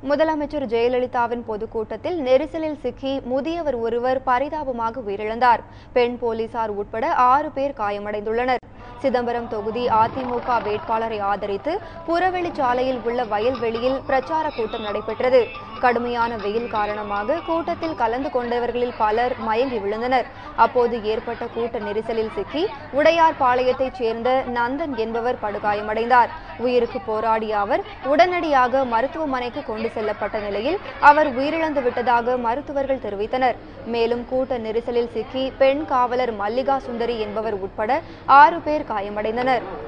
முதலமைச்சர் ஜெயலலிதாவின் பொதுக்கூட்டத்தில் நெரிசலில் சிக்கி முதியவர் ஒருவர் பரிதாபமாக உயிரிழந்தார் பெண் போலீசார் உட்பட ஆறு பேர் காயமடைந்துள்ளனர் சிதம்பரம் தொகுதி அதிமுக வேட்பாளரை ஆதரித்து புறவெளி சாலையில் உள்ள வயல்வெளியில் பிரச்சார கூட்டம் நடைபெற்றது கடுமையான வெயில் காரணமாக கூட்டத்தில் கலந்து கொண்டவர்களில் பலர் மயங்கி விழுந்தனர் அப்போது ஏற்பட்ட கூட்ட நெரிசலில் சிக்கி உடையார் பாளையத்தைச் சேர்ந்த நந்தன் என்பவர் படுகாயமடைந்தார் உயிருக்கு போராடிய அவர் உடனடியாக மருத்துவமனைக்கு கொண்டு செல்லப்பட்ட நிலையில் அவர் உயிரிழந்து விட்டதாக மருத்துவர்கள் தெரிவித்தனர் மேலும் கூட்ட நெரிசலில் சிக்கி பெண் காவலர் மல்லிகா சுந்தரி என்பவர் உட்பட ஆறு பேர் காயமடைந்தனர்